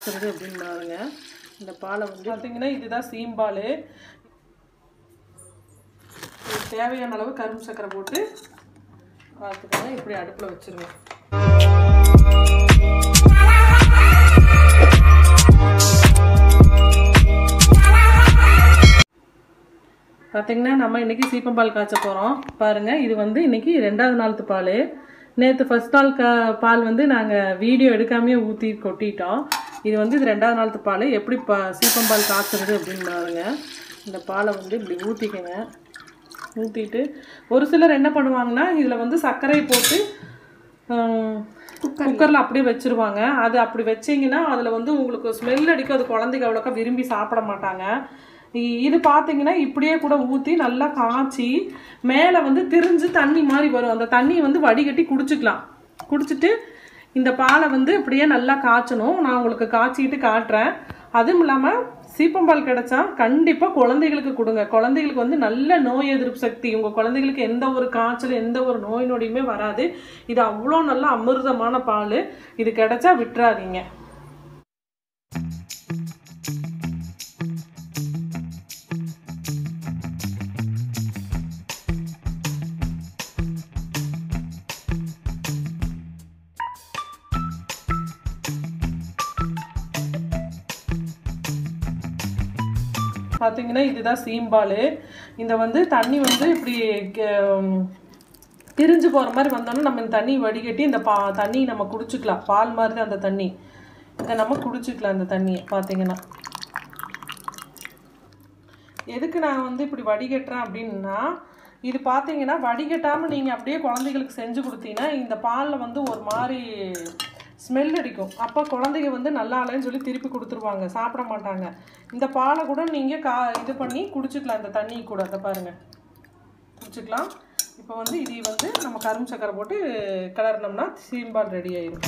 காய்ச்சறது அப்படின்னு பாருங்க இந்த பாலை வந்து பார்த்தீங்கன்னா இதுதான் சீம்பால் இதுக்கு தேவையான அளவு கரும்பு சக்கரை போட்டு பார்த்துக்கோங்க இப்படி அடுப்பில் வச்சிருங்க பார்த்தீங்கன்னா நம்ம இன்னைக்கு சீப்பம்பால் காய்ச்ச போகிறோம் பாருங்க இது வந்து இன்னைக்கு ரெண்டாவது நாளுத்து பால் நேற்று ஃபர்ஸ்ட் நாள் கா பால் வந்து நாங்கள் வீடியோ எடுக்காமையே ஊற்றி கொட்டிட்டோம் இது வந்து இது ரெண்டாவது நாளுத்து பால் எப்படி பா சீப்பம்பால் காய்ச்சறது அப்படின்னு பாருங்க இந்த பாலை வந்து இப்படி ஊற்றிக்கங்க ஊற்றிட்டு ஒரு சிலர் என்ன பண்ணுவாங்கன்னா இதில் வந்து சர்க்கரை போட்டு குக்கரில் அப்படியே வச்சிருவாங்க அது அப்படி வச்சீங்கன்னா அதில் வந்து உங்களுக்கு ஸ்மெல் அடிக்கும் அது குழந்தைங்க அவ்வளோக்கா விரும்பி சாப்பிட மாட்டாங்க இ- இது பார்த்தீங்கன்னா இப்படியே கூட ஊற்றி நல்லா காய்ச்சி மேலே வந்து திரிஞ்சு தண்ணி மாதிரி வரும் அந்த தண்ணியை வந்து வடிகட்டி குடிச்சுக்கலாம் குடிச்சிட்டு இந்த பாலை வந்து இப்படியே நல்லா காய்ச்சணும் நான் உங்களுக்கு காய்ச்சிக்கிட்டு காட்டுறேன் அதுவும் இல்லாமல் சீப்பம்பால் கிடைச்சா கண்டிப்பாக குழந்தைகளுக்கு கொடுங்க குழந்தைகளுக்கு வந்து நல்ல நோய் எதிர்ப்பு சக்தி உங்கள் குழந்தைகளுக்கு எந்த ஒரு காய்ச்சல் எந்த ஒரு நோய் நொடியுமே வராது இது அவ்வளோ நல்ல அமிர்தமான பால் இது கிடைச்சா விட்டுறாதீங்க பார்த்தீங்கன்னா இதுதான் சீம்பால் இந்த வந்து தண்ணி வந்து இப்படி க- திரிஞ்சு போகிற மாதிரி வந்தோன்னா நம்ம இந்த தண்ணி வடிகட்டி இந்த பா தண்ணி நம்ம குடிச்சுக்கலாம் பால் மாதிரி தான் அந்த தண்ணி இதை நம்ம குடிச்சுக்கலாம் இந்த தண்ணியை பார்த்தீங்கன்னா எதுக்கு நான் வந்து இப்படி வடிகட்டுறேன் அப்படின்னா இது பார்த்தீங்கன்னா வடிகட்டாமல் நீங்கள் அப்படியே குழந்தைகளுக்கு செஞ்சு கொடுத்தீங்கன்னா இந்த பாலில் வந்து ஒரு மாதிரி ஸ்மெல் அடிக்கும் அப்போ குழந்தைங்க வந்து நல்லா இல்லைன்னு சொல்லி திருப்பி கொடுத்துருவாங்க சாப்பிட மாட்டாங்க இந்த பாலை கூட நீங்கள் கா இது பண்ணி குடிச்சுக்கலாம் இந்த தண்ணி கூட அதை பாருங்கள் குடிச்சுக்கலாம் இப்போ வந்து இது வந்து நம்ம கரும்பு சக்கரை போட்டு கிளறினோம்னா சீம்பால் ரெடி ஆயிடும்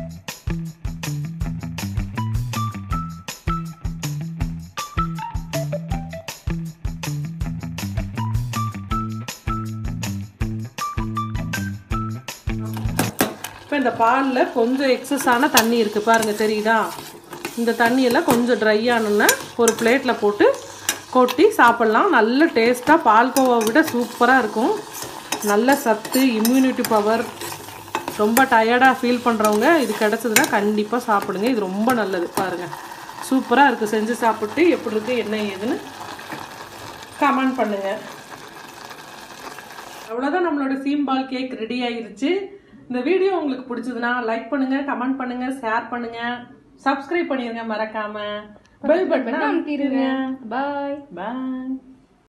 இப்போ இந்த பாலில் கொஞ்சம் எக்ஸஸான தண்ணி இருக்குது பாருங்க தெரியுதா இந்த தண்ணியெல்லாம் கொஞ்சம் ட்ரை ஆனோன்னா ஒரு பிளேட்டில் போட்டு கொட்டி சாப்பிட்லாம் நல்ல டேஸ்ட்டாக பால்கோவா விட சூப்பராக இருக்கும் நல்ல சத்து இம்யூனிட்டி பவர் ரொம்ப டயர்டாக ஃபீல் பண்ணுறவங்க இது கிடச்சதுன்னா கண்டிப்பாக சாப்பிடுங்க இது ரொம்ப நல்லது பாருங்கள் சூப்பராக இருக்குது செஞ்சு சாப்பிட்டு எப்படி இருக்குது என்ன ஏதுன்னு கமெண்ட் பண்ணுங்கள் அவ்வளோதான் நம்மளோட சீம்பால் கேக் ரெடி ஆயிருச்சு இந்த வீடியோ உங்களுக்கு பிடிச்சதுன்னா லைக் பண்ணுங்க கமெண்ட் பண்ணுங்க ஷேர் பண்ணுங்க சப்ஸ்கிரைப் பண்ணிருங்க மறக்காம பெல் பட்டன் அமுத்திடுங்க பாய் பாய்